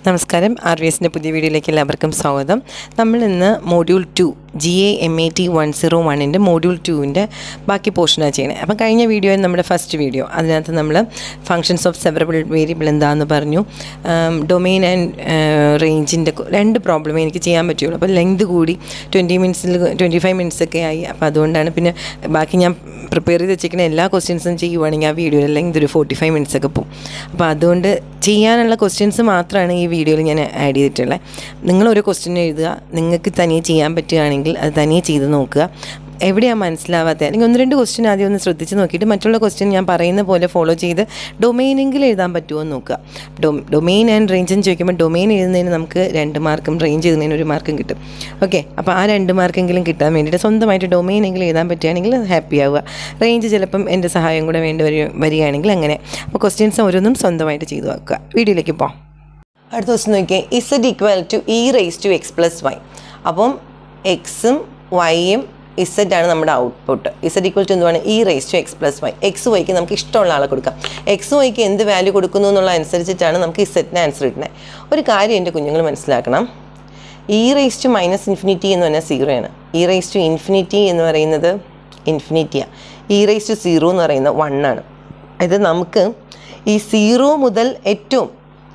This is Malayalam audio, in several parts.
നമസ്കാരം ആർ വി എസിൻ്റെ പുതിയ വീഡിയോയിലേക്ക് എല്ലാവർക്കും സ്വാഗതം നമ്മൾ ഇന്ന് module two G A M A T one zero വണ്ണിൻ്റെ മോഡ്യൂൾ ടുവിൻ്റെ ബാക്കി പോർഷനാണ് ചെയ്യണത് അപ്പം കഴിഞ്ഞ വീഡിയോ നമ്മുടെ ഫസ്റ്റ് വീഡിയോ അതിനകത്ത് നമ്മൾ ഫങ്ഷൻസ് ഓഫ് സെവറബിൾ വേരിയബിൾ എന്താണെന്ന് പറഞ്ഞു ഡൊമെയിൻ ആൻഡ് റേഞ്ചിൻ്റെ രണ്ട് പ്രോബ്ലമേ എനിക്ക് ചെയ്യാൻ പറ്റുള്ളൂ അപ്പോൾ ലെങ്ത് കൂടി ട്വൻറ്റി മിനിറ്റ്സിൽ ട്വൻറ്റി ഫൈവ് മിനിറ്റ്സ് ഒക്കെ ആയി അപ്പോൾ അതുകൊണ്ടാണ് പിന്നെ ബാക്കി ഞാൻ പ്രിപ്പയർ ചെയ്ത് വെച്ചിരിക്കുന്ന എല്ലാ ക്വസ്റ്റ്യൻസും ചെയ്യുവാണെങ്കിൽ ആ വീഡിയോയിൽ ലെങ്ത് ഒരു ഫോർട്ടി ഫൈവ് മിനിറ്റ്സ് ഒക്കെ പോകും അപ്പോൾ അതുകൊണ്ട് ചെയ്യാനുള്ള ക്വസ്റ്റ്യൻസ് മാത്രമാണ് ഈ വീഡിയോയിൽ ഞാൻ ആഡ് ചെയ്തിട്ടുള്ളത് നിങ്ങൾ ഒരു ക്വസ്റ്റ്യൻ എഴുതുക നിങ്ങൾക്ക് തനിയെ ചെയ്യാൻ പറ്റുകയാണെങ്കിൽ അത് തനിയെ ചെയ്ത് നോക്കുക എവിടെയാണ് മനസ്സിലാവാത്ത അല്ലെങ്കിൽ ഒന്ന് രണ്ട് ക്വസ്റ്റ്യൻ ആദ്യം ഒന്ന് ശ്രദ്ധിച്ച് നോക്കിയിട്ട് മറ്റുള്ള ക്വസ്റ്റ്യൻ ഞാൻ പറയുന്ന പോലെ ഫോളോ ചെയ്ത് ഡൊമെയിനെങ്കിൽ എഴുതാൻ പറ്റുമോ എന്ന് നോക്കുക ഡൊ ഡൊമെയിൻ ആൻഡ് റേഞ്ച് എന്ന് ചോദിക്കുമ്പോൾ ഡൊമെയിൻ എഴുതുന്നതിന് നമുക്ക് രണ്ട് മാർക്കും റേഞ്ച് എഴുതുന്നതിന് ഒരു മാർക്കും കിട്ടും ഓക്കെ അപ്പോൾ ആ രണ്ട് മാർക്കെങ്കിലും കിട്ടാൻ വേണ്ടിയിട്ട് സ്വന്തമായിട്ട് ഡൊമെയിനെങ്കിലും എഴുതാൻ പറ്റുകയാണെങ്കിൽ ഹാപ്പി ആവുക റേഞ്ച് ചിലപ്പം എൻ്റെ സഹായം കൂടെ വേണ്ടി വരി വരികയാണെങ്കിൽ അങ്ങനെ അപ്പോൾ ക്വസ്റ്റ്യൻസ് ഓരോന്നും സ്വന്തമായിട്ട് ചെയ്തു വെക്കുക വീഡിയോയിലേക്ക് പോകാം അടുത്ത ക്വസ്റ്റ്യൻ നോക്കിയേ Z equal to e raise to X plus y അപ്പം എക്സും വൈയും ഇസഡ് ആണ് നമ്മുടെ ഔട്ട്പുട്ട് ഇസഡ് ഈക്വൽ ടു എന്തുവാണ് e raise to X plus y x വൈക്ക് നമുക്ക് ഇഷ്ടമുള്ള ആളെ കൊടുക്കാം എക്സ് വൈക്ക് എന്ത് വാല്യൂ കൊടുക്കുന്നു എന്നുള്ള അനുസരിച്ചിട്ടാണ് നമുക്ക് ഇസഡിന് ആൻസർ കിട്ടുന്നത് ഒരു കാര്യം എൻ്റെ കുഞ്ഞുങ്ങൾ മനസ്സിലാക്കണം e raise to minus infinity എന്ന് പറഞ്ഞാൽ സീറോ ആണ് ഇ റേസ് ടു ഇൻഫിനിറ്റി എന്ന് പറയുന്നത് ഇൻഫിനിറ്റിയാണ് ഇ റേസ് ടു സീറോ എന്ന് പറയുന്നത് വൺ ആണ് ഇത് നമുക്ക് ഈ സീറോ മുതൽ ഏറ്റവും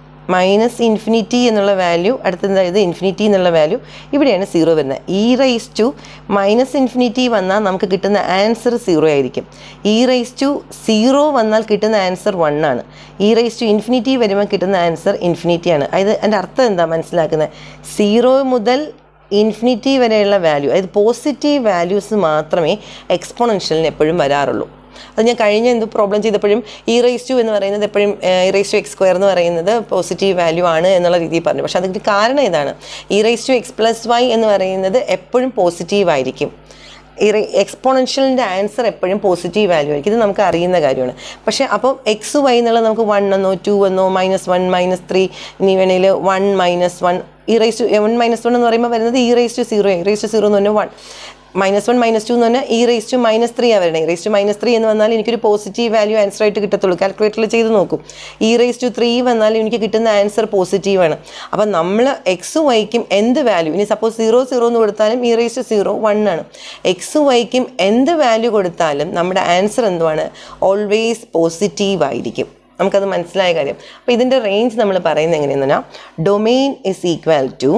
മൈനസ് ഇൻഫിനിറ്റി എന്നുള്ള വാല്യൂ അടുത്തത് ഇൻഫിനിറ്റി എന്നുള്ള വാല്യൂ ഇവിടെയാണ് സീറോ വരുന്നത് e raise to minus infinity വന്നാൽ നമുക്ക് കിട്ടുന്ന ആൻസർ സീറോ ആയിരിക്കും ഇ റൈസ് ടു സീറോ വന്നാൽ കിട്ടുന്ന ആൻസർ വൺ ആണ് ഇ റൈസ് ടു ഇൻഫിനിറ്റി വരുമ്പോൾ കിട്ടുന്ന ആൻസർ ഇൻഫിനിറ്റി ആണ് അതായത് എൻ്റെ അർത്ഥം എന്താ മനസ്സിലാക്കുന്നത് സീറോ മുതൽ ഇൻഫിനിറ്റി വരെയുള്ള വാല്യൂ അതായത് പോസിറ്റീവ് വാല്യൂസ് മാത്രമേ എക്സ്പോണൻഷ്യലിന് എപ്പോഴും വരാറുള്ളൂ അത് ഞാൻ കഴിഞ്ഞ എന്ത് പ്രോബ്ലം ചെയ്തപ്പോഴും ഇ റേസ് ടു എന്ന് പറയുന്നത് എപ്പോഴും e raise to X square എന്ന് പറയുന്നത് പോസിറ്റീവ് വാല്യൂ ആണ് എന്നുള്ള രീതിയിൽ പറഞ്ഞു പക്ഷേ അതിൻ്റെ കാരണം ഇതാണ് e raise to X plus Y എന്ന് പറയുന്നത് എപ്പോഴും പോസിറ്റീവ് ആയിരിക്കും ഈ എക്സ്പോണൻഷ്യലിൻ്റെ ആൻസർ എപ്പോഴും പോസിറ്റീവ് വാല്യൂ ആയിരിക്കും ഇത് നമുക്ക് അറിയുന്ന കാര്യമാണ് പക്ഷേ അപ്പോൾ എക്സ് വൈ എന്നുള്ളത് നമുക്ക് വൺ എന്നോ ടു എന്നോ മൈനസ് വൺ മൈനസ് ത്രീ ഇനി വേണേൽ one minus one e raise to one minus one എന്ന് പറയുമ്പോൾ വരുന്നത് e raise to zero e raise to zero എന്ന് പറഞ്ഞാൽ one minus one minus two എന്ന് പറഞ്ഞാൽ e raise to minus three ആണ് വരണേ റേസ് ടു മൈനസ് ത്രീ എന്ന് വന്നാൽ എനിക്കൊരു പോസിറ്റീവ് വാല്യൂ ആൻസർ ആയിട്ട് കിട്ടത്തുള്ളൂ കാൽക്കുലേറ്ററിൽ ചെയ്ത് നോക്കും ഇ റേസ് ടു ത്രീ വന്നാൽ എനിക്ക് കിട്ടുന്ന ആൻസർ പോസിറ്റീവ് ആണ് അപ്പം നമ്മൾ എക്സും വൈക്കും എന്ത് വാല്യൂ ഇനി സപ്പോസ് സീറോ സീറോ എന്ന് കൊടുത്താലും e raise to zero one ആണ് എക്സും വൈക്കും എന്ത് വാല്യൂ കൊടുത്താലും നമ്മുടെ ആൻസർ എന്തുവാണ് ഓൾവേസ് പോസിറ്റീവ് ആയിരിക്കും നമുക്കത് മനസ്സിലായ കാര്യം അപ്പോൾ ഇതിൻ്റെ റേഞ്ച് നമ്മൾ പറയുന്നത് എങ്ങനെയെന്ന് പറഞ്ഞാൽ ഡൊമെയിൻ ഇസ് ഈക്വൽ ടു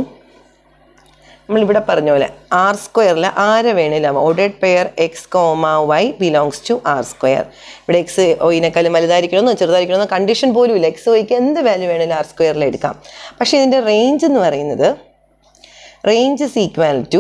നമ്മളിവിടെ പറഞ്ഞ പോലെ ആർ സ്ക്വയറിൽ ആരെ വേണേലും ordered pair X comma Y belongs to R square ഇവിടെ എക്സ് ഒയിനേക്കാളും വലുതായിരിക്കണമെന്നോ ചെറുതായിരിക്കണമെന്നോ കണ്ടീഷൻ പോലും ഇല്ല എക്സ് വൈക്ക് എന്ത് വാല്യൂ വേണേലും ആർ സ്ക്വയറിൽ എടുക്കാം പക്ഷേ ഇതിൻ്റെ റേഞ്ച് എന്ന് പറയുന്നത് range is equal to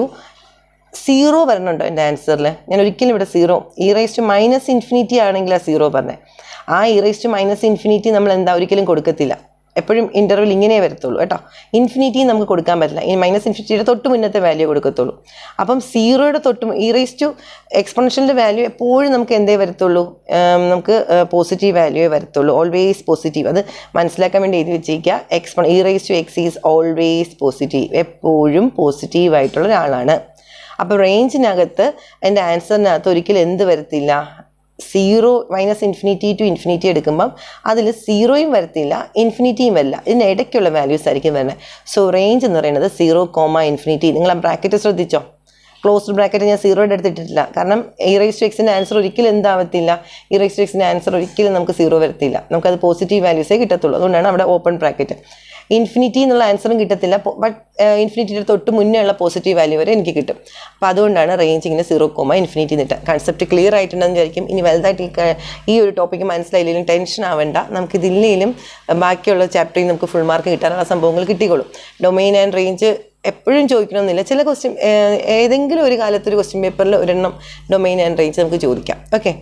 zero വരണുണ്ടോ എൻ്റെ ആൻസറിൽ ഞാൻ ഒരിക്കലും ഇവിടെ zero e raise to minus infinity ആണെങ്കിൽ ആ സീറോ പറഞ്ഞത് ആ e raise to minus infinity നമ്മൾ എന്താ ഒരിക്കലും കൊടുക്കത്തില്ല എപ്പോഴും ഇൻ്റർവെൽ ഇങ്ങനെ വരത്തുള്ളൂ കേട്ടോ ഇൻഫിനിറ്റി നമുക്ക് കൊടുക്കാൻ പറ്റില്ല ഈ മൈനസ് ഇൻഫിനിറ്റിയുടെ തൊട്ട് മുന്നത്തെ വാല്യൂ കൊടുക്കത്തുള്ളൂ അപ്പം സീറോയുടെ തൊട്ട് ഈ റേസ് ടു എക്സ്പൊണൻഷ്യലിൻ്റെ വാല്യൂ എപ്പോഴും നമുക്ക് എന്തേ വരത്തുള്ളൂ നമുക്ക് പോസിറ്റീവ് വാല്യൂവേ വരത്തുള്ളൂ ഓൾവേസ് പോസിറ്റീവ് അത് മനസ്സിലാക്കാൻ വേണ്ടി എഴുതി വെച്ചിരിക്കുക expo e raise to x is always positive എപ്പോഴും പോസിറ്റീവ് ആയിട്ടുള്ള ഒരാളാണ് അപ്പോൾ റേഞ്ചിനകത്ത് എൻ്റെ ആൻസറിനകത്ത് ഒരിക്കലും എന്ത് വരത്തില്ല zero minus infinity to infinity എടുക്കുമ്പം അതിൽ സീറോയും വരത്തില്ല ഇൻഫിനിറ്റിയും വരില്ല ഇതിന് ഇടയ്ക്കുള്ള വാല്യൂസ് ആയിരിക്കും വരുന്നത് സോ റേഞ്ച് എന്ന് പറയുന്നത് സീറോ കോമ ഇൻഫിനിറ്റി നിങ്ങൾ ആ ബ്രാക്കറ്റ് ശ്രദ്ധിച്ചോ ക്ലോസ്ഡ് ബ്രാക്കറ്റ് ഞാൻ സീറോയുടെ എടുത്തിട്ടില്ല കാരണം ഇ റൈസ് ടു എക്സിൻ്റെ ആൻസർ ഒരിക്കലും എന്താവത്തില്ല ഇ റൈസ് ടു എക്സിൻ്റെ ആൻസർ ഒരിക്കലും നമുക്ക് സീറോ വരത്തില്ല നമുക്കത് പോസിറ്റീവ് വാല്യൂസേ കിട്ടത്തുള്ളൂ അതുകൊണ്ടാണ് അവിടെ ഓപ്പൺ ബ്രാക്കറ്റ് ഇൻഫിനിറ്റി എന്നുള്ള ആൻസറും കിട്ടത്തില്ല ബട്ട് ഇൻഫിനിറ്റിയുടെ തൊട്ട് മുന്നേ ഉള്ള പോസിറ്റീവ് വാല്യൂ വരെ എനിക്ക് കിട്ടും അപ്പോൾ അതുകൊണ്ടാണ് റേഞ്ച് ഇങ്ങനെ സീറോ കോമ ഇൻഫിനിറ്റി നിട്ട് കൺസെപ്റ്റ് ക്ലിയർ ആയിട്ടുണ്ടെന്ന് വിചാരിക്കും ഇനി വലുതായിട്ട് ഈ ഒരു ടോപ്പിക്ക് മനസ്സിലായില്ലെങ്കിലും ടെൻഷൻ ആവേണ്ട നമുക്ക് ഇതില്ലെങ്കിലും ബാക്കിയുള്ള ചാപ്റ്ററിൽ നമുക്ക് ഫുൾ മാർക്ക് കിട്ടാനുള്ള സംഭവങ്ങൾ കിട്ടിക്കോളും ഡൊമൈൻ ആൻഡ് റേഞ്ച് എപ്പോഴും ചോദിക്കണമെന്നില്ല ചില ക്വസ്റ്റ്യൻ ഏതെങ്കിലും ഒരു കാലത്ത് ഒരു ക്വസ്റ്റ്യൻ പേപ്പറിൽ ഒരെണ്ണം ഡൊമൈൻ ആൻഡ് റേഞ്ച് നമുക്ക് ചോദിക്കാം ഓക്കെ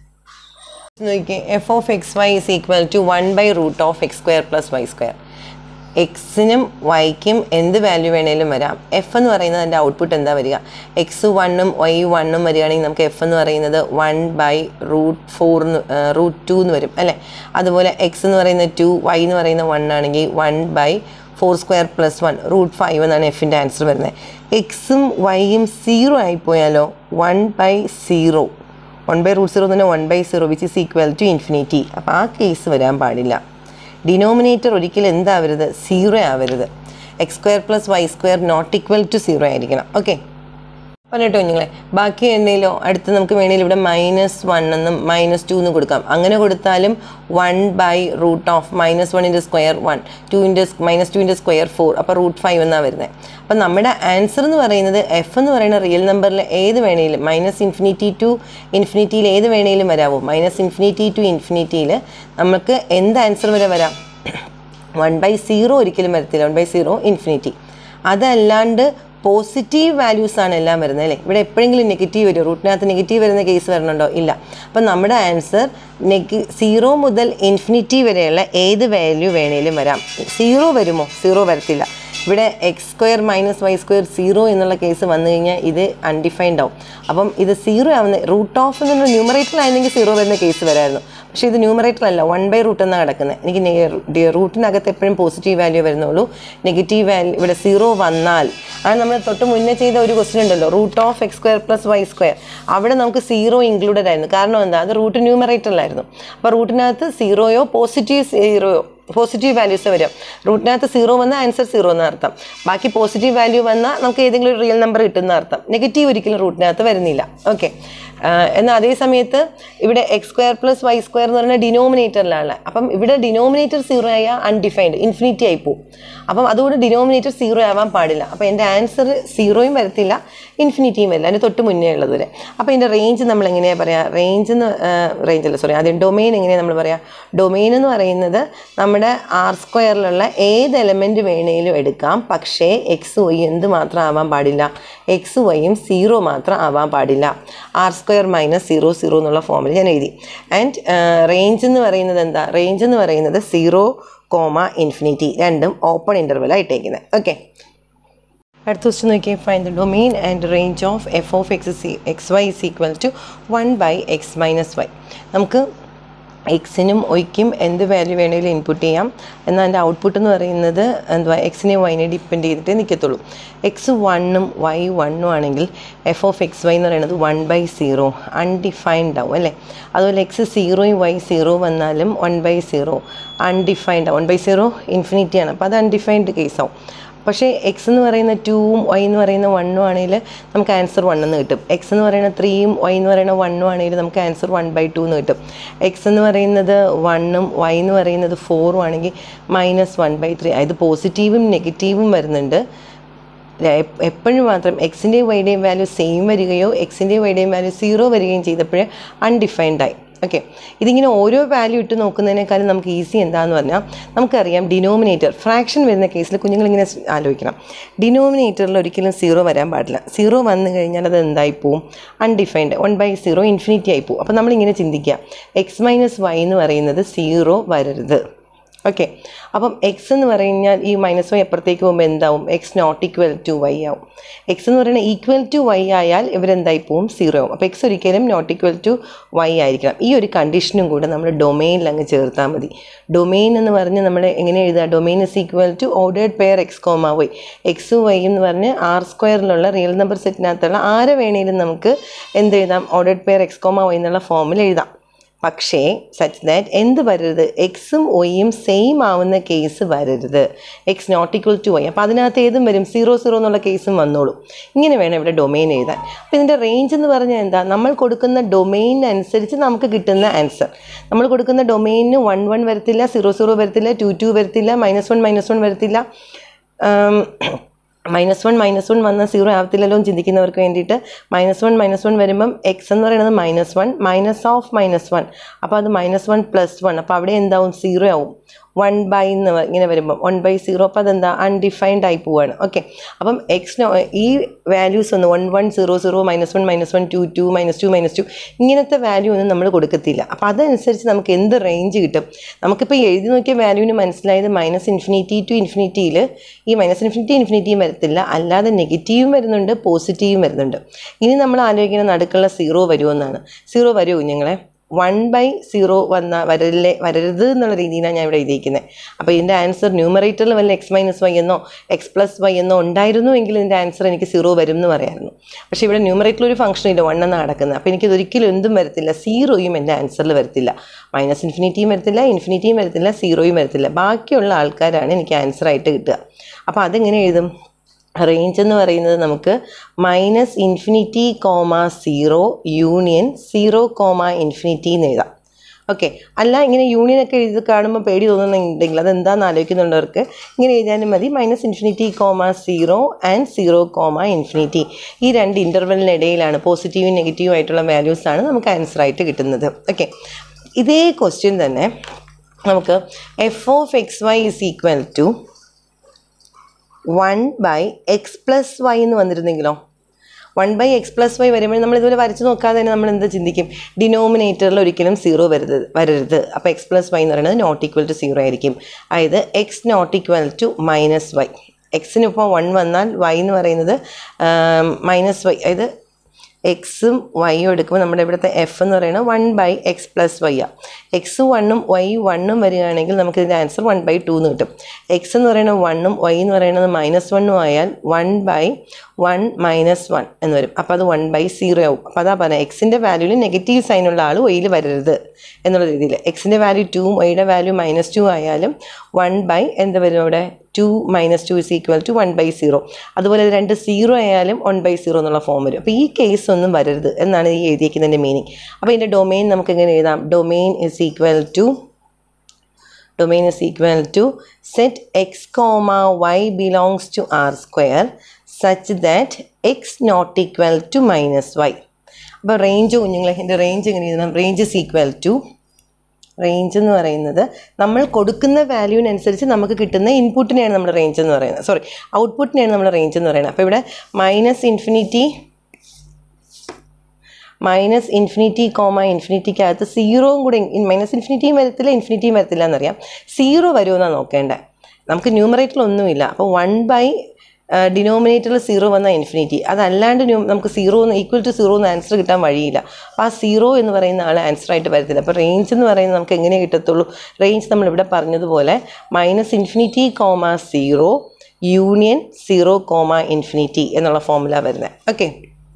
നോക്കിയേ f of X Y is equal to one by root of X square plus Y square എക്സിനും വൈക്കും എന്ത് വാല്യൂ വേണേലും വരാം എഫ് എന്ന് പറയുന്നത് അതിൻ്റെ ഔട്ട്പുട്ട് എന്താ വരിക എക്സ് വണ്ണും വൈ വണ്ണും വരികയാണെങ്കിൽ നമുക്ക് എഫ് എന്ന് പറയുന്നത് one by root four root two എന്ന് വരും അല്ലേ അതുപോലെ എക്സ് എന്ന് പറയുന്നത് ടു വൈ എന്ന് പറയുന്ന വൺ ആണെങ്കിൽ one by four square plus one root five എന്നാണ് എഫിൻ്റെ ആൻസർ വരുന്നത് എക്സും വൈയും സീറോ ആയിപ്പോയാലോ one by zero one by root zero തന്നെ one by zero which is equal to infinity അപ്പോൾ ആ കേസ് വരാൻ പാടില്ല ഡിനോമിനേറ്റർ ഒരിക്കലും എന്താവരുത് സീറോ ആവരുത് x square plus Y square not equal to zero ആയിരിക്കണം ഓക്കെ പറഞ്ഞിട്ടോ നിങ്ങളെ ബാക്കി എന്തെങ്കിലോ അടുത്ത് നമുക്ക് വേണമെങ്കിൽ ഇവിടെ മൈനസ് വൺ എന്നും മൈനസ് ടു എന്ന് കൊടുക്കാം അങ്ങനെ കൊടുത്താലും one by root of minus വണ്ണിൻ്റെ സ്ക്വയർ വൺ ടുവിൻ്റെ മൈനസ് ടുവിൻ്റെ സ്ക്വയർ ഫോർ അപ്പോൾ റൂട്ട് ഫൈവ് എന്നാണ് വരുന്നത് അപ്പം നമ്മുടെ ആൻസർ എന്ന് പറയുന്നത് എഫ് എന്ന് പറയുന്ന റിയൽ നമ്പറിൽ ഏത് വേണേലും മൈനസ് ഇൻഫിനിറ്റി ടു ഇൻഫിനിറ്റിയിൽ ഏത് വേണേലും വരാമോ മൈനസ് ഇൻഫിനിറ്റി ടു ഇൻഫിനിറ്റിയിൽ നമുക്ക് എന്ത് ആൻസർ വരെ വരാം വൺ ബൈ സീറോ ഒരിക്കലും വരത്തില്ല വൺ ബൈ സീറോ ഇൻഫിനിറ്റി അതല്ലാണ്ട് പോസിറ്റീവ് വാല്യൂസ് ആണ് എല്ലാം വരുന്നത് അല്ലേ ഇവിടെ എപ്പോഴെങ്കിലും നെഗറ്റീവ് വരും റൂട്ടിനകത്ത് നെഗറ്റീവ് വരുന്ന കേസ് വരണുണ്ടോ ഇല്ല അപ്പം നമ്മുടെ ആൻസർ നെഗ സീറോ മുതൽ ഇൻഫിനിറ്റി വരെയുള്ള ഏത് വാല്യൂ വേണേലും വരാം സീറോ വരുമോ സീറോ വരത്തില്ല ഇവിടെ x square minus Y square zero എന്നുള്ള കേസ് വന്നു കഴിഞ്ഞാൽ ഇത് അൺഡിഫൈൻഡ് ആവും അപ്പം ഇത് സീറോ ആവുന്ന റൂട്ട് ഓഫ് എന്നുള്ള ന്യൂമറേറ്റർ ആയിരുന്നെങ്കിൽ സീറോ വരുന്ന കേസ് വരായിരുന്നു പക്ഷേ ഇത് ന്യൂമറേറ്റർ അല്ല വൺ ബൈ റൂട്ട് എന്നാണ് കിടക്കുന്നത് എനിക്ക് റൂട്ടിനകത്ത് എപ്പോഴും പോസിറ്റീവ് വാല്യൂ വരുന്നുള്ളൂ നെഗറ്റീവ് വാല്യൂ ഇവിടെ സീറോ വന്നാൽ അത് നമ്മൾ തൊട്ട് മുന്നേ ചെയ്ത ഒരു ക്വസ്റ്റ്യൻ ഉണ്ടല്ലോ root of X square plus Y square അവിടെ നമുക്ക് സീറോ ഇൻക്ലൂഡഡ് ആയിരുന്നു കാരണം എന്താ അത് റൂട്ട് ന്യൂമറേറ്ററിലായിരുന്നു അപ്പോൾ റൂട്ടിനകത്ത് സീറോയോ പോസിറ്റീവ് സീറോയോ പോസിറ്റീവ് വാല്യൂസ് വരും റൂട്ടിനകത്ത് സീറോ വന്നാൽ ആൻസർ സീറോ എന്ന അർത്ഥം ബാക്കി പോസിറ്റീവ് വാല്യൂ വന്നാൽ നമുക്ക് ഏതെങ്കിലും ഒരു റിയൽ നമ്പർ കിട്ടുന്ന അർത്ഥം നെഗറ്റീവ് ഒരിക്കലും റൂട്ടിനകത്ത് വരുന്നില്ല ഓക്കെ എന്നാൽ അതേ സമയത്ത് ഇവിടെ x square plus Y square എന്ന് പറയുന്ന ഡിനോമിനേറ്ററിലാണ് അപ്പം ഇവിടെ ഡിനോമിനേറ്റർ സീറോ ആയാൽ അൺഡിഫൈൻഡ് ഇൻഫിനിറ്റി ആയി പോകും അപ്പം അതുകൊണ്ട് ഡിനോമിനേറ്റർ സീറോ ആവാൻ പാടില്ല അപ്പോൾ എൻ്റെ ആൻസർ സീറോയും വരത്തില്ല ഇൻഫിനിറ്റിയും വരില്ല അതിന് തൊട്ട് മുന്നേ ഉള്ളത് വരെ അപ്പോൾ ഇതിൻ്റെ റേഞ്ച് നമ്മൾ എങ്ങനെയാണ് പറയുക റേഞ്ച് എന്ന് റേഞ്ച് അല്ല സോറി ആദ്യം ഡൊമെയിൻ എങ്ങനെയാണ് നമ്മൾ പറയുക ഡൊമെയിൻ എന്ന് പറയുന്നത് നമ്മുടെ ആർ സ്ക്വയറിലുള്ള ഏത് എലമെൻറ്റ് വേണേലും എടുക്കാം പക്ഷേ എക്സ് വൈ എന്ത് മാത്രം ആവാൻ പാടില്ല എക്സ് വൈയും സീറോ മാത്രം ആവാൻ പാടില്ല R square minus zero zero എന്നുള്ള ഫോമിൽ ഞാൻ എഴുതി ആൻഡ് റേഞ്ച് എന്ന് പറയുന്നത് എന്താ റേഞ്ച് എന്ന് പറയുന്നത് സീറോ കോമ ഇൻഫിനിറ്റി രണ്ടും ഓപ്പൺ ഇൻ്റർവെൽ ആയിട്ടേക്കുന്നത് ഓക്കെ അടുത്ത ക്വസ്റ്റ്യൻ നോക്കിയാൽ find the domain and range of f of x C x Y is equal to one by X minus y നമുക്ക് എക്സിനും ഒയ്ക്കും എന്ത് വാല്യൂ വേണമെങ്കിലും ഇൻപുട്ട് ചെയ്യാം എന്നാൽ അതിൻ്റെ ഔട്ട്പുട്ട് എന്ന് പറയുന്നത് എന്തുവാ എക്സിനെ വൈനെ ഡിപ്പെൻഡ് ചെയ്തിട്ടേ നിൽക്കത്തുള്ളൂ എക്സ് വണ്ണും വൈ വണ്ണും ആണെങ്കിൽ എഫ് ഓഫ് എക്സ് വൈ എന്ന് പറയുന്നത് വൺ ബൈ സീറോ അൺഡിഫൈൻഡ് ആവും അല്ലേ അതുപോലെ എക്സ് സീറോയും വൈ സീറോ വന്നാലും വൺ ബൈ സീറോ അൺഡിഫൈൻഡ് ആവും വൺ ബൈ സീറോ ഇൻഫിനിറ്റിയാണ് അപ്പോൾ അത് അൺഡിഫൈൻഡ് കേസാവും പക്ഷേ എക്സ് എന്ന് പറയുന്ന ടൂവും വൈ എന്ന് പറയുന്ന വണ്ണും ആണെങ്കിൽ നമുക്ക് ആൻസർ വൺ എന്ന് കിട്ടും എക്സ് എന്ന് പറയുന്ന ത്രീയും വൈ എന്ന് പറയുന്ന വണ്ണും ആണെങ്കിൽ നമുക്ക് ആൻസർ വൺ ബൈ ടു എന്ന് കിട്ടും എക്സ് എന്ന് പറയുന്നത് വണ്ണും വൈ എന്ന് പറയുന്നത് ഫോറും ആണെങ്കിൽ മൈനസ് വൺ ബൈ ത്രീ അതായത് പോസിറ്റീവും നെഗറ്റീവും വരുന്നുണ്ട് എപ്പോഴും മാത്രം എക്സിൻ്റെയും വൈയുടെയും വാല്യൂ സെയിം വരികയോ എക്സിൻ്റെയും വൈയുടെയും വാല്യൂ സീറോ വരികയും ചെയ്തപ്പോൾ അൺഡിഫൈൻഡ് ആയി ഓക്കെ ഇതിങ്ങനെ ഓരോ വാല്യൂ ഇട്ട് നോക്കുന്നതിനേക്കാളും നമുക്ക് ഈസി എന്താന്ന് പറഞ്ഞാൽ നമുക്കറിയാം ഡിനോമിനേറ്റർ ഫ്രാക്ഷൻ വരുന്ന കേസിൽ കുഞ്ഞുങ്ങളിങ്ങനെ ആലോചിക്കണം ഡിനോമിനേറ്ററിൽ ഒരിക്കലും സീറോ വരാൻ പാടില്ല സീറോ വന്നു കഴിഞ്ഞാൽ അത് എന്തായി പോവും undefined one by zero infinity ആയി പോവും അപ്പോൾ നമ്മളിങ്ങനെ ചിന്തിക്കുക എക്സ് മൈനസ് വൈ എന്ന് പറയുന്നത് സീറോ വരരുത് ഓക്കെ അപ്പം എക്സ് എന്ന് പറഞ്ഞാൽ ഈ മൈനസ് വൈ അപ്പുറത്തേക്ക് പോകുമ്പോൾ എന്താവും x not equal to y ആവും എക്സ് എന്ന് പറയുന്നത് ഈക്വൽ ടു വൈ ആയാൽ ഇവരെന്തായി പോവും സീറോ ആവും അപ്പോൾ എക്സ് ഒരിക്കലും നോട്ട് ഈക്വൽ ടു വൈ ആയിരിക്കണം ഈ ഒരു കണ്ടീഷനും കൂടെ നമ്മൾ ഡൊമെയിനിൽ അങ്ങ് ചേർത്താൽ മതി ഡൊമെയിൻ എന്ന് പറഞ്ഞ് നമ്മൾ എങ്ങനെ എഴുതുക domain is equal to ordered pair X comma y x y എന്ന് പറഞ്ഞ് ആർ സ്ക്വയറിലുള്ള റിയൽ നമ്പർ സെറ്റിനകത്തുള്ള ആരെ വേണേലും നമുക്ക് എന്ത് എഴുതാം ordered pair X comma y എന്നുള്ള ഫോമിൽ എഴുതാം പക്ഷേ സച്ച് ദാറ്റ് എന്ത് വരരുത് എക്സും ഒയും സെയിം ആവുന്ന കേസ് വരരുത് x not equal to y അപ്പോൾ അതിനകത്ത് ഏതും വരും സീറോ സീറോ എന്നുള്ള കേസും വന്നോളൂ ഇങ്ങനെ വേണം ഇവിടെ ഡൊമെയിൻ എഴുതാൻ അപ്പോൾ ഇതിൻ്റെ റേഞ്ച് എന്ന് പറഞ്ഞാൽ എന്താ നമ്മൾ കൊടുക്കുന്ന ഡൊമെയിൻ അനുസരിച്ച് നമുക്ക് കിട്ടുന്ന ആൻസർ നമ്മൾ കൊടുക്കുന്ന ഡൊമെയിന് വൺ വൺ വരത്തില്ല സീറോ സീറോ വരത്തില്ല ടു ടു വരത്തില്ല മൈനസ് വൺ മൈനസ് വൺ വരത്തില്ല മൈനസ് വൺ മൈനസ് വൺ വന്ന സീറോ ആവത്തില്ലല്ലോ എന്ന് ചിന്തിക്കുന്നവർക്ക് വേണ്ടിയിട്ട് മൈനസ് വൺ മൈനസ് വൺ വരുമ്പം എക്സ് എന്ന് പറയുന്നത് minus one minus of minus one അപ്പോൾ അത് മൈനസ് വൺ പ്ലസ് വൺ അപ്പോൾ അവിടെ എന്താവും സീറോ ആവും വൺ ബൈ എന്ന് ഇങ്ങനെ വരുമ്പോൾ വൺ ബൈ സീറോ അപ്പോൾ അതെന്താ അൺഡിഫൈൻഡ് ആയി പോവാണ് ഓക്കെ അപ്പം എക്സ് ഈ വാല്യൂസ് ഒന്ന് one one zero zero minus one minus one two two minus two minus two ഇങ്ങനത്തെ വാല്യൂ ഒന്നും നമ്മൾ കൊടുക്കത്തില്ല അപ്പോൾ അതനുസരിച്ച് നമുക്ക് എന്ത് റേഞ്ച് കിട്ടും നമുക്കിപ്പോൾ എഴുതി നോക്കിയ വാല്യൂവിന് മനസ്സിലായത് മൈനസ് ഇൻഫിനിറ്റി ടു ഇൻഫിനിറ്റിയിൽ ഈ മൈനസ് ഇൻഫിനിറ്റി ഇൻഫിനിറ്റിയും വരത്തില്ല അല്ലാതെ നെഗറ്റീവും വരുന്നുണ്ട് പോസിറ്റീവും വരുന്നുണ്ട് ഇനി നമ്മൾ ആലോചിക്കുന്ന നടുക്കുള്ള സീറോ വരുമെന്നാണ് സീറോ വരുമോ കുഞ്ഞുങ്ങളെ വൺ ബൈ സീറോ വന്ന വരല്ലേ വരരുത് എന്നുള്ള രീതിയിലാണ് ഞാൻ ഇവിടെ എഴുതിയിരിക്കുന്നത് അപ്പോൾ ഇതിൻ്റെ ആൻസർ ന്യൂമറേറ്ററിൽ വല്ല എക്സ് മൈനസ് വൈ എന്നോ എക്സ് പ്ലസ് വൈ എന്നോ ഉണ്ടായിരുന്നു എങ്കിൽ ഇതിൻ്റെ ആൻസർ എനിക്ക് സീറോ വരും എന്ന് പറയായിരുന്നു പക്ഷേ ഇവിടെ ന്യൂമറേറ്ററിൽ ഒരു ഫംഗ്ഷൻ ഇല്ല വൺ എന്നാണ് നടക്കുന്നത് അപ്പോൾ എനിക്കിത് ഒരിക്കലും എന്തും വരത്തില്ല സീറോയും എൻ്റെ ആൻസറിൽ വരത്തില്ല മൈനസ് ഇൻഫിനിറ്റിയും വരത്തില്ല ഇൻഫിനിറ്റിയും വരത്തില്ല സീറോയും വരത്തില്ല ബാക്കിയുള്ള ആൾക്കാരാണ് എനിക്ക് ആൻസർ ആയിട്ട് കിട്ടുക അപ്പോൾ അതെങ്ങനെ എഴുതും റേഞ്ച് എന്ന് പറയുന്നത് നമുക്ക് minus infinity comma zero union zero comma infinity എന്ന് എഴുതാം ഓക്കെ അല്ല ഇങ്ങനെ യൂണിയൻ ഒക്കെ എഴുതി കാണുമ്പോൾ പേടി തോന്നുന്നുണ്ടെങ്കിൽ അതെന്താണെന്ന് ആലോചിക്കുന്നുള്ളവർക്ക് ഇങ്ങനെ എഴുതാനും മതി minus infinity comma zero and zero comma infinity ഈ രണ്ട് ഇൻ്റർവെലിനിടയിലാണ് പോസിറ്റീവും നെഗറ്റീവും ആയിട്ടുള്ള വാല്യൂസാണ് നമുക്ക് ആൻസർ ആയിട്ട് കിട്ടുന്നത് ഓക്കെ ഇതേ ക്വസ്റ്റ്യൻ തന്നെ നമുക്ക് F of X Y is equal to one by X plus Y എന്ന് വന്നിരുന്നെങ്കിലോ one by X plus Y വരുമ്പോൾ നമ്മൾ ഇതുപോലെ വരച്ച് നോക്കാതെ തന്നെ നമ്മൾ എന്ത് ചിന്തിക്കും ഡിനോമിനേറ്ററിൽ ഒരിക്കലും സീറോ വരരുത് വരരുത് അപ്പോൾ എക്സ് പ്ലസ് വൈ എന്ന് പറയുന്നത് നോട്ട് ഈക്വൽ ടു സീറോ ആയിരിക്കും അതായത് X not equal to minus Y എക്സിന് ഇപ്പോൾ വൺ വന്നാൽ വൈ എന്ന് പറയുന്നത് മൈനസ് വൈ അതായത് എക്സും വൈയും എടുക്കുമ്പോൾ നമ്മുടെ ഇവിടുത്തെ എഫ് എന്ന് പറയുന്നത് one by X plus Y ആ എക്സ് വണ്ണും വൈ വണ്ണും വരികയാണെങ്കിൽ നമുക്ക് ഇതിൻ്റെ ആൻസർ വൺ ബൈ ടു എന്ന് കിട്ടും എക്സ് എന്ന് പറയുന്നത് വണ്ണും വൈ എന്ന് പറയുന്നത് മൈനസ് വണ്ണും ആയാൽ one by one minus one എന്ന് വരും അപ്പോൾ അത് വൺ ബൈ സീറോ ആവും അപ്പോൾ അതാ പറഞ്ഞത് എക്സിൻ്റെ വാല്യൂവിൽ നെഗറ്റീവ് സൈനുള്ള ആൾ വൈയിൽ വരരുത് എന്നുള്ള രീതിയിൽ എക്സിൻ്റെ വാല്യൂ ടൂവും വൈയുടെ വാല്യൂ മൈനസ് ടു ആയാലും വൺ ബൈ എന്ത് വരും അവിടെ two minus two is equal to one by zero അതുപോലെ ഇത് രണ്ട് സീറോ ആയാലും വൺ ബൈ സീറോ എന്നുള്ള ഫോം വരും അപ്പോൾ ഈ കേസ് ഒന്നും വരരുത് എന്നാണ് ഈ എഴുതിയിരിക്കുന്നതിൻ്റെ മീനിങ് അപ്പോൾ ഇതിൻ്റെ ഡൊമെയിൻ നമുക്ക് എങ്ങനെ എഴുതാം domain is equal to domain is equal to set X comma Y belongs to R square such that X not equal to minus Y അപ്പോൾ റേഞ്ച് കുഞ്ഞുങ്ങളെ എൻ്റെ റേഞ്ച് എങ്ങനെ എഴുതണം range is equal to range എന്ന് പറയുന്നത് നമ്മൾ കൊടുക്കുന്ന വാല്യൂവിനനുസരിച്ച് നമുക്ക് കിട്ടുന്ന ഇൻപുട്ടിനെയാണ് നമ്മൾ റേഞ്ച് എന്ന് പറയുന്നത് സോറി ഔട്ട്പുട്ടിനെയാണ് നമ്മൾ റേഞ്ച് എന്ന് പറയുന്നത് അപ്പോൾ ഇവിടെ minus infinity minus infinity comma ഇൻഫിനിറ്റിക്കകത്ത് സീറോയും കൂടി മൈനസ് ഇൻഫിനിറ്റിയും വരത്തില്ല ഇൻഫിനിറ്റിയും വരത്തില്ല എന്നറിയാം സീറോ വരുമെന്നാണ് നോക്കേണ്ടത് നമുക്ക് ന്യൂമറേറ്ററിൽ ഒന്നുമില്ല അപ്പോൾ വൺ ബൈ ഡിനോമിനേറ്ററിൽ സീറോ വന്ന ഇൻഫിനിറ്റി അതല്ലാണ്ട് ന്യൂ നമുക്ക് സീറോ ഈക്വൽ ടു സീറോ എന്ന് ആൻസർ കിട്ടാൻ വഴിയില്ല അപ്പോൾ ആ സീറോ എന്ന് പറയുന്ന ആൾ ആൻസർ ആയിട്ട് വരത്തില്ല അപ്പോൾ റേഞ്ച് എന്ന് പറയുന്നത് നമുക്ക് എങ്ങനെ കിട്ടത്തുള്ളൂ റേഞ്ച് നമ്മളിവിടെ പറഞ്ഞതുപോലെ minus infinity comma zero union zero comma infinity എന്നുള്ള ഫോമുല വരുന്നത് ഓക്കെ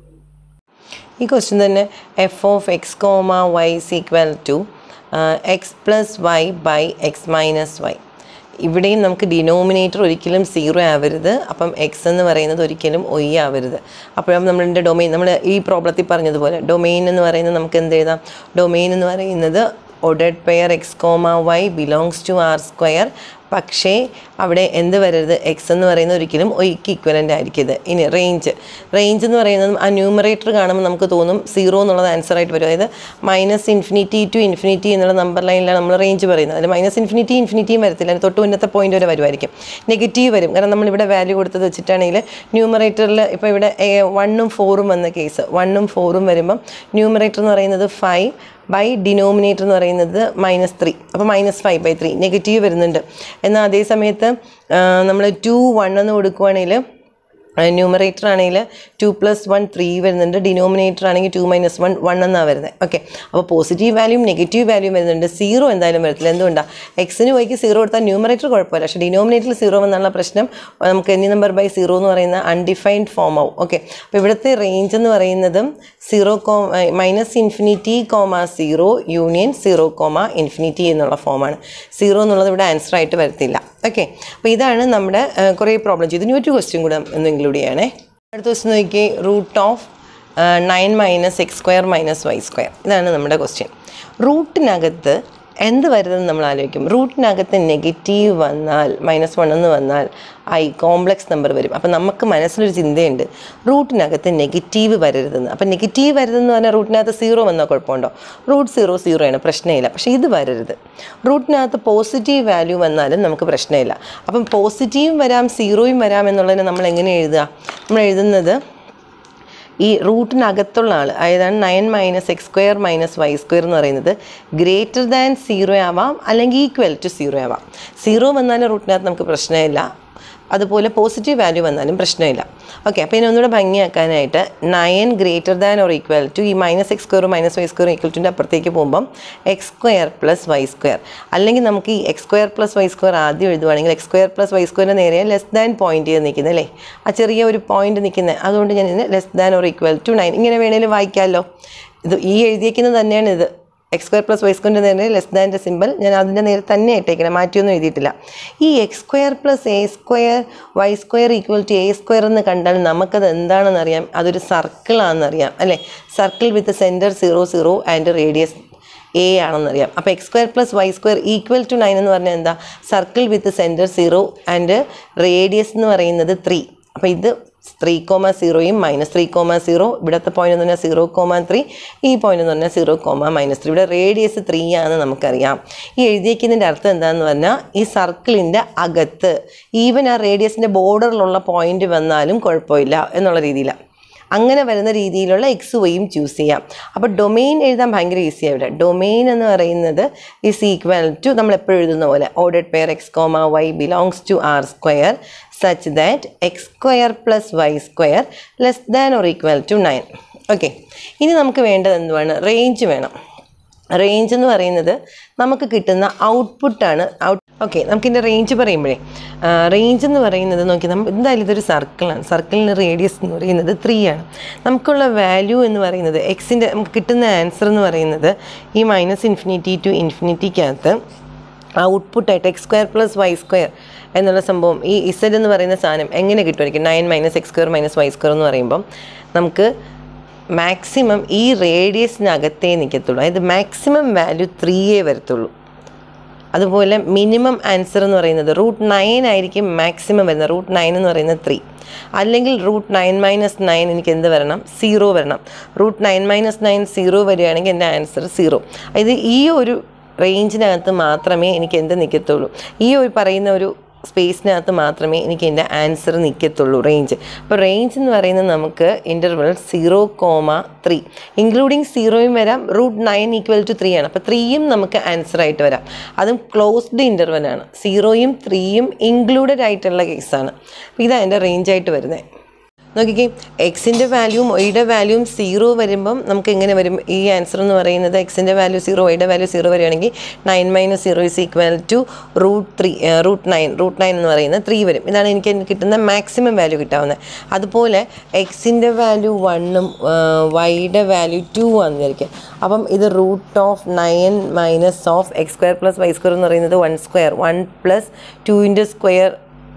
ഈ ക്വസ്റ്റ്യൻ തന്നെ F of X comma Y equal to X plus Y by X minus Y ഇവിടെയും നമുക്ക് ഡിനോമിനേറ്റർ ഒരിക്കലും സീറോ ആവരുത് അപ്പം എക്സ് എന്ന് പറയുന്നത് ഒരിക്കലും ഒയ് ആവരുത് അപ്പോഴും നമ്മളുടെ ഡൊമെയിൻ നമ്മൾ ഈ പ്രോബ്ലത്തിൽ പറഞ്ഞതുപോലെ ഡൊമെയിൻ എന്ന് പറയുന്നത് നമുക്ക് എന്ത് എഴുതാം ഡൊമെയിൻ എന്ന് പറയുന്നത് ഒഡഡ് pair X comma Y belongs to R square പക്ഷേ അവിടെ എന്ത് വരരുത് എക്സ് എന്ന് പറയുന്നത് ഒരിക്കലും ഒയ്ക്ക് ഇക്വലൻ്റ് ആയിരിക്കരുത് ഇനി റേഞ്ച് റേഞ്ച് എന്ന് പറയുന്നത് ആ ന്യൂമറേറ്റർ കാണുമ്പോൾ നമുക്ക് തോന്നും സീറോ എന്നുള്ളത് ആൻസർ ആയിട്ട് വരും അതായത് മൈനസ് ഇൻഫിനിറ്റി ടു ഇൻഫിനിറ്റി എന്നുള്ള നമ്പർ ലൈനിലാണ് നമ്മൾ റേഞ്ച് പറയുന്നത് അതിൽ മൈനസ് ഇൻഫിനിറ്റി ഇൻഫിനിറ്റിയും വരത്തില്ല അതിന് തൊട്ട് മുന്നത്തെ പോയിന്റ് വരെ വരുമായിരിക്കും നെഗറ്റീവ് വരും കാരണം നമ്മളിവിടെ വാല്യൂ കൊടുത്തത് വെച്ചിട്ടാണെങ്കിൽ ന്യൂമറേറ്ററിൽ ഇപ്പോൾ ഇവിടെ വണ്ണും ഫോറും വന്ന കേസ് വണ്ണും ഫോറും വരുമ്പം ന്യൂമറേറ്റർ എന്ന് പറയുന്നത് ഫൈവ് ബൈ ഡിനോമിനേറ്റർ എന്ന് പറയുന്നത് മൈനസ് ത്രീ അപ്പോൾ minus five by three negative വരുന്നുണ്ട് എന്നാൽ അതേ സമയത്ത് നമ്മൾ ടു വൺ എന്ന് കൊടുക്കുവാണെങ്കിൽ ന്യൂമറേറ്റർ ആണെങ്കിൽ ടു പ്ലസ് വൺ ത്രീ വരുന്നുണ്ട് ഡിനോമിനേറ്റർ ആണെങ്കിൽ ടു മൈനസ് വൺ വൺ എന്നാണ് വരുന്നത് ഓക്കെ അപ്പോൾ പോസിറ്റീവ് വാല്യൂം നെഗറ്റീവ് വാല്യൂം വരുന്നുണ്ട് സീറോ എന്തായാലും വരത്തില്ല എന്തുകൊണ്ടാണ് എക്സിന് വൈക്ക് സീറോ കൊടുത്താൽ ന്യൂമറേറ്റർ കുഴപ്പമില്ല പക്ഷേ ഡിനോമിനേറ്ററിൽ സീറോ എന്നുള്ള പ്രശ്നം നമുക്ക് എനി നമ്പർ ബൈ സീറോ എന്ന് പറയുന്ന അൺഡിഫൈൻഡ് ഫോം ആവും ഓക്കെ അപ്പോൾ ഇവിടുത്തെ റേഞ്ച് എന്ന് പറയുന്നതും സീറോ കോ minus infinity comma zero union zero comma infinity എന്നുള്ള ഫോമാണ് സീറോ എന്നുള്ളത് ഇവിടെ ആൻസർ ആയിട്ട് വരത്തില്ല ഓക്കെ അപ്പോൾ ഇതാണ് നമ്മുടെ ആ, കുറേ പ്രോബ്ലം ചെയ്തു ഇനി ഒരു ക്വസ്റ്റ്യൻ കൂടെ ഒന്ന് ഇൻക്ലൂഡ് ചെയ്യണേ അടുത്ത ക്വസ്റ്റ്യൻ നോക്കിയേ root of nine minus X square minus Y square ഇതാണ് നമ്മുടെ ക്വസ്റ്റ്യൻ റൂട്ടിനകത്ത് എന്ത് വരുന്നത് നമ്മൾ ആലോചിക്കും റൂട്ടിനകത്ത് നെഗറ്റീവ് വന്നാൽ മൈനസ് വൺ എന്ന് വന്നാൽ ഐ കോംപ്ലക്സ് നമ്പർ വരും അപ്പം നമുക്ക് മനസ്സിലൊരു ചിന്തയുണ്ട് റൂട്ടിനകത്ത് നെഗറ്റീവ് വരരുതെന്ന് അപ്പം നെഗറ്റീവ് വരരുതെന്ന് പറഞ്ഞാൽ റൂട്ടിനകത്ത് സീറോ വന്നാൽ കുഴപ്പമുണ്ടോ റൂട്ട് സീറോ സീറോ ആണ് പ്രശ്നമില്ല പക്ഷേ ഇത് വരരുത് റൂട്ടിനകത്ത് പോസിറ്റീവ് വാല്യൂ വന്നാലും നമുക്ക് പ്രശ്നമില്ല അപ്പം പോസിറ്റീവും വരാം സീറോയും വരാം എന്നുള്ളതിനെ നമ്മൾ എങ്ങനെ എഴുതുക നമ്മൾ എഴുതുന്നത് ഈ റൂട്ടിനകത്തുള്ള ആൾ അതായത് nine minus X square minus Y square എന്ന് പറയുന്നത് ഗ്രേറ്റർ ദാൻ സീറോ ആവാം അല്ലെങ്കിൽ ഈക്വൽ ടു സീറോ ആവാം സീറോ വന്നാലും റൂട്ടിനകത്ത് നമുക്ക് പ്രശ്നമില്ല അതുപോലെ പോസിറ്റീവ് വാല്യൂ വന്നാലും പ്രശ്നമില്ല ഓക്കെ അപ്പോൾ ഇനി ഒന്നുകൂടെ ഭംഗിയാക്കാനായിട്ട് nine greater than or equal to ഈ minus X square minus Y square equal ടുൻ്റെ അപ്പുറത്തേക്ക് പോകുമ്പം X square plus Y square അല്ലെങ്കിൽ നമുക്ക് ഈ X square plus Y square ആദ്യം എഴുതുവാണെങ്കിൽ എക്സ് സ്ക്വയർ പ്ലസ് വൈ സ്ക്വയറിന് നേരെ ലെസ് ദാൻ പോയിന്റ് ചെയ്ത് നിൽക്കുന്നത് അല്ലേ ആ ചെറിയ ഒരു പോയിന്റ് നിൽക്കുന്നത് അതുകൊണ്ട് ഞാൻ ഇതിന് less than or equal to nine ഇങ്ങനെ വേണേലും വായിക്കാമല്ലോ ഇത് ഈ എഴുതിയേക്കുന്നത് തന്നെയാണ് ഇത് എക്സ് സ്ക്വയർ പ്ലസ് വൈ സ്ക്വയറിൻ്റെ നേരെ ലെസ് ദാൻ്റെ സിമ്പിൾ ഞാൻ അതിൻ്റെ നേരെ തന്നെ ഇട്ടേക്കണം മാറ്റിയൊന്നും എഴുതിയിട്ടില്ല ഈ X square plus A square Y square equal to A square എന്ന് കണ്ടാൽ നമുക്കത് എന്താണെന്ന് അറിയാം അതൊരു സർക്കിളാണെന്നറിയാം അല്ലേ circle with centre zero zero and radius A ആണെന്നറിയാം അപ്പോൾ X square plus Y square equal to nine എന്ന് പറഞ്ഞാൽ എന്താ circle with centre zero and radius എന്ന് പറയുന്നത് ത്രീ അപ്പോൾ ഇത് ത്രീ കോമ സീറോയും മൈനസ് ത്രീ കോമ സീറോ ഇവിടുത്തെ പോയിന്റ് എന്ന് പറഞ്ഞാൽ സീറോ കോമ ത്രീ ഈ പോയിന്റ് എന്ന് പറഞ്ഞാൽ സീറോ കോമ മൈനസ് ത്രീ ഇവിടെ റേഡിയസ് ത്രീ ആണെന്ന് നമുക്കറിയാം ഈ എഴുതിയേക്കുന്നതിൻ്റെ അർത്ഥം എന്താണെന്ന് പറഞ്ഞാൽ ഈ സർക്കിളിൻ്റെ അകത്ത് ഈവൻ ആ റേഡിയസിൻ്റെ ബോർഡറിലുള്ള പോയിന്റ് വന്നാലും കുഴപ്പമില്ല എന്നുള്ള രീതിയിലാണ് അങ്ങനെ വരുന്ന രീതിയിലുള്ള എക്സ് വൈയും ചൂസ് ചെയ്യാം അപ്പോൾ ഡൊമെയിൻ എഴുതാൻ ഭയങ്കര ഈസിയാണ് ഇവിടെ ഡൊമെയിൻ എന്ന് പറയുന്നത് ഈസ് ഈക്വൽ ടു നമ്മൾ എപ്പോഴും എഴുതുന്ന പോലെ ordered pair X comma Y belongs to R square such that X square plus Y square less than or equal to nine okay ഇനി നമുക്ക് വേണ്ടത് എന്തുവാണ് റേഞ്ച് വേണം റേഞ്ച് എന്ന് പറയുന്നത് നമുക്ക് കിട്ടുന്ന ഔട്ട്പുട്ടാണ് ഔട്ട് ഓക്കെ നമുക്കിതിൻ്റെ റേഞ്ച് പറയുമ്പോഴേ റേഞ്ച് എന്ന് പറയുന്നത് നോക്കി നമ്മൾ എന്തായാലും ഇതൊരു സർക്കിളാണ് സർക്കിളിൻ്റെ റേഡിയസ് എന്ന് പറയുന്നത് ത്രീ ആണ് നമുക്കുള്ള വാല്യൂ എന്ന് പറയുന്നത് എക്സിൻ്റെ നമുക്ക് കിട്ടുന്ന ആൻസർ എന്ന് പറയുന്നത് ഈ മൈനസ് ഇൻഫിനിറ്റി ടു ഇൻഫിനിറ്റിക്കകത്ത് ഔട്ട്പുട്ടായിട്ട് X square plus Y square എന്നുള്ള സംഭവം ഈ ഇസഡ് എന്ന് പറയുന്ന സാധനം എങ്ങനെ കിട്ടുമായിരിക്കും nine minus X square minus Y square എന്ന് പറയുമ്പം നമുക്ക് മാക്സിമം ഈ റേഡിയസിനകത്തേ നിൽക്കത്തുള്ളൂ അതായത് മാക്സിമം വാല്യൂ ത്രീയേ വരത്തുള്ളൂ അതുപോലെ മിനിമം ആൻസർ എന്ന് പറയുന്നത് റൂട്ട് നയൻ ആയിരിക്കും മാക്സിമം വരുന്നത് റൂട്ട് നയൻ എന്ന് പറയുന്നത് ത്രീ അല്ലെങ്കിൽ റൂട്ട് നയൻ മൈനസ് നയൻ എനിക്ക് എന്ത് വരണം സീറോ വരണം root nine minus nine zero വരികയാണെങ്കിൽ എൻ്റെ ആൻസർ സീറോ ഇത് ഈ ഒരു റേഞ്ചിനകത്ത് മാത്രമേ എനിക്ക് എന്ത് നിൽക്കത്തുള്ളൂ ഈ ഒരു പറയുന്ന ഒരു സ്പേസിനകത്ത് മാത്രമേ എനിക്ക് എൻ്റെ ആൻസർ നിൽക്കത്തുള്ളൂ റേഞ്ച് അപ്പോൾ റേഞ്ച് എന്ന് പറയുന്നത് നമുക്ക് interval zero comma three including സീറോയും വരാം root nine equal to three ആണ് അപ്പോൾ ത്രീയും നമുക്ക് ആൻസർ ആയിട്ട് വരാം അതും ക്ലോസ്ഡ് ഇൻ്റർവലാണ് സീറോയും ത്രീയും ഇൻക്ലൂഡഡ് ആയിട്ടുള്ള കേസാണ് അപ്പോൾ ഇതാണ് എൻ്റെ റേഞ്ചായിട്ട് വരുന്നത് നോക്കിക്കേ എക്സിൻ്റെ വാല്യൂവും വൈയുടെ വാല്യൂവും സീറോ വരുമ്പം നമുക്ക് എങ്ങനെ വരും ഈ ആൻസർ എന്ന് പറയുന്നത് എക്സിൻ്റെ വാല്യൂ സീറോ വൈയുടെ വാല്യൂ സീറോ വരികയാണെങ്കിൽ nine minus zero is equal to root three root nine root nine എന്ന് പറയുന്നത് ത്രീ വരും ഇതാണ് എനിക്ക് കിട്ടുന്ന മാക്സിമം വാല്യൂ കിട്ടാവുന്നത് അതുപോലെ എക്സിൻ്റെ വാല്യൂ വണ്ണും വൈയുടെ വാല്യൂ ടു ആണെന്ന് വിചാരിക്കുക അപ്പം ഇത് root of nine minus of X square plus Y square എന്ന് പറയുന്നത് വൺ സ്ക്വയർ വൺ പ്ലസ് ടുവിൻ്റെ സ്ക്വയർ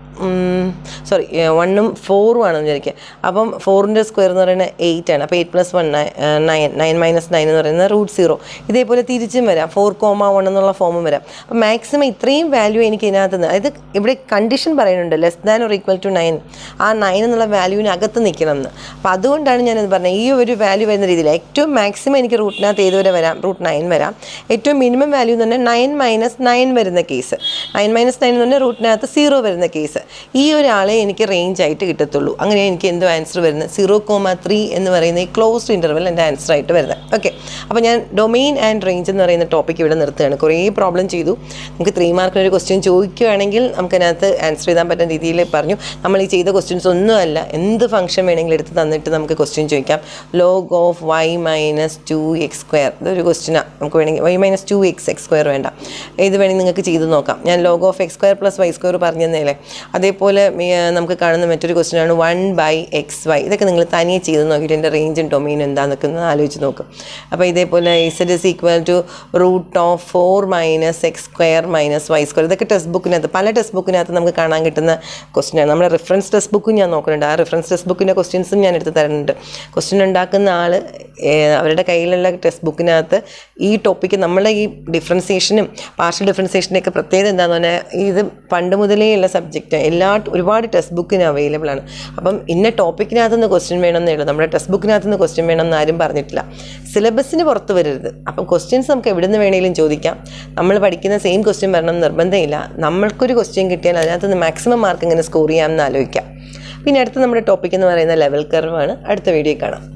സോറി വണ്ണും ഫോറും ആണെന്ന് വിചാരിക്കുക അപ്പം ഫോറിൻ്റെ സ്ക്വയർ എന്ന് പറയുന്നത് എയ്റ്റ് ആണ് അപ്പോൾ eight plus one nine nine minus nine എന്ന് പറയുന്നത് റൂട്ട് സീറോ ഇതേപോലെ തിരിച്ചും വരാം ഫോർ കോമ വൺ എന്നുള്ള ഫോമും വരാം അപ്പം മാക്സിമം ഇത്രയും വാല്യൂ എനിക്ക് ഇതിനകത്ത് നിന്ന് അതായത് ഇവിടെ കണ്ടീഷൻ പറയുന്നുണ്ട് less than or equal to nine ആ നയൻ എന്നുള്ള വാല്യൂവിന് അകത്ത് നിൽക്കണം എന്ന് അപ്പോൾ അതുകൊണ്ടാണ് ഞാനത് പറഞ്ഞത് ഈ ഒരു വാല്യൂ വരുന്ന രീതിയിൽ ഏറ്റവും മാക്സിമം എനിക്ക് റൂട്ടിനകത്ത് ഏതുവരെ വരാം റൂട്ട് നയൻ വരാം ഏറ്റവും മിനിമം വാല്യൂ എന്ന് പറഞ്ഞാൽ നയൻ മൈനസ് നയൻ വരുന്ന കേസ് നയൻ മൈനസ് നയൻ എന്ന് പറഞ്ഞാൽ റൂട്ടിനകത്ത് സീറോ വരുന്ന കേസ് ഈ ഒരാളെ എനിക്ക് റേഞ്ച് ആയിട്ട് കിട്ടത്തുള്ളൂ അങ്ങനെ എനിക്ക് എന്തോ ആൻസർ വരുന്നത് സീറോ കോമ ത്രീ എന്ന് പറയുന്ന ഈ ക്ലോസ്ഡ് ഇൻ്റർവൽ എൻ്റെ ആൻസർ ആയിട്ട് വരുന്നത് ഓക്കെ അപ്പോൾ ഞാൻ ഡൊമെയിൻ ആൻഡ് റേഞ്ച് എന്ന് പറയുന്ന ടോപ്പിക് ഇവിടെ നിർത്തുകയാണ് കുറേ പ്രോബ്ലം ചെയ്തു നമുക്ക് ത്രീ മാർക്കിന് ഒരു ക്വസ്റ്റ്യൻ ചോദിക്കുകയാണെങ്കിൽ നമുക്കതിനകത്ത് ആൻസർ ചെയ്താൻ പറ്റുന്ന രീതിയിൽ പറഞ്ഞു നമ്മൾ ഈ ചെയ്ത ക്വസ്റ്റ്യൻസ് ഒന്നുമല്ല എന്ത് ഫംഗ്ഷൻ വേണമെങ്കിലും എടുത്ത് തന്നിട്ട് നമുക്ക് ക്വസ്റ്റ്യൻ ചോദിക്കാം log of Y minus two X square ഇതൊരു ക്വസ്റ്റ്യനാണ് നമുക്ക് വേണമെങ്കിൽ Y minus two X X square വേണ്ട ഇത് വേണമെങ്കിൽ നിങ്ങൾക്ക് ചെയ്ത് നോക്കാം ഞാൻ log of X square plus Y square പറഞ്ഞു തന്നേലേ അതേപോലെ മി- നമുക്ക് കാണുന്ന മറ്റൊരു ക്വസ്റ്റ്യൻ ആണ് വൺ ബൈ എക്സ് വൈ ഇതൊക്കെ നിങ്ങൾ തനിയെ ചെയ്ത് നോക്കിയിട്ട് എൻ്റെ റേഞ്ചും ഡൊമൈനും എന്താണെന്നൊക്കെ ഒന്ന് ആലോചിച്ച് നോക്കും അപ്പോൾ ഇതേപോലെ Z is equal to root of four minus X square minus Y square ഇതൊക്കെ ടെക്സ്റ്റ് ബുക്കിനകത്ത് പല ടെക്സ്റ്റ് ബുക്കിനകത്ത് നമുക്ക് കാണാൻ കിട്ടുന്ന ക്വസ്റ്റ്യൻ ആണ് നമ്മുടെ റെഫറൻസ് ടെക്സ്റ്റ് ബുക്കും ഞാൻ നോക്കുന്നുണ്ട് ആ റെഫറൻസ് ടെക്സ്റ്റ് ബുക്കിൻ്റെ ക്വസ്റ്റ്യൻസും ഞാൻ എടുത്ത് തരുന്നുണ്ട് ക്വസ്റ്റ്യൻ ഉണ്ടാക്കുന്ന ആൾ അവരുടെ കയ്യിലുള്ള ടെക്സ്റ്റ് ബുക്കിനകത്ത് ഈ ടോപ്പിക്ക് നമ്മളെ ഈ ഡിഫറൻസിയേഷനും പാർഷ്യൽ ഡിഫറൻസിയേഷൻ്റെയൊക്കെ പ്രത്യേകത എന്താണെന്ന് പറഞ്ഞാൽ ഇത് പണ്ട് മുതലേ ഉള്ള സബ്ജക്റ്റ് എല്ലാ ഒരുപാട് ടെക്സ്റ്റ് ബുക്കിന് അവൈലബിൾ ആണ് അപ്പം ഇന്ന ടോപ്പിക്കിനകത്ത് നിന്ന് ക്വസ്റ്റ്യൻ വേണമെന്നേ ഉള്ളൂ നമ്മുടെ ടെക്സ്റ്റ് ബുക്കിനകത്ത് നിന്ന് ക്വസ്റ്റ്യൻ വേണം എന്ന് ആരും പറഞ്ഞിട്ടില്ല സിലബസിന് പുറത്ത് വരരുത് അപ്പം ക്വസ്റ്റ്യൻസ് നമുക്ക് എവിടെ നിന്ന് വേണമെങ്കിലും ചോദിക്കാം നമ്മൾ പഠിക്കുന്ന സെയിം ക്വസ്റ്റ്യൻ വരണം എന്ന് നിർബന്ധമില്ല നമ്മൾക്കൊരു ക്വസ്റ്റ്യൻ കിട്ടിയാൽ അതിനകത്ത് നിന്ന് മാക്സിമം മാർക്ക് എങ്ങനെ സ്കോർ ചെയ്യാമെന്ന് ആലോചിക്കാം പിന്നെ അടുത്ത നമ്മുടെ ടോപ്പിക് എന്ന് പറയുന്ന ലെവൽ കർവാണ് അടുത്ത വീഡിയോ കാണാം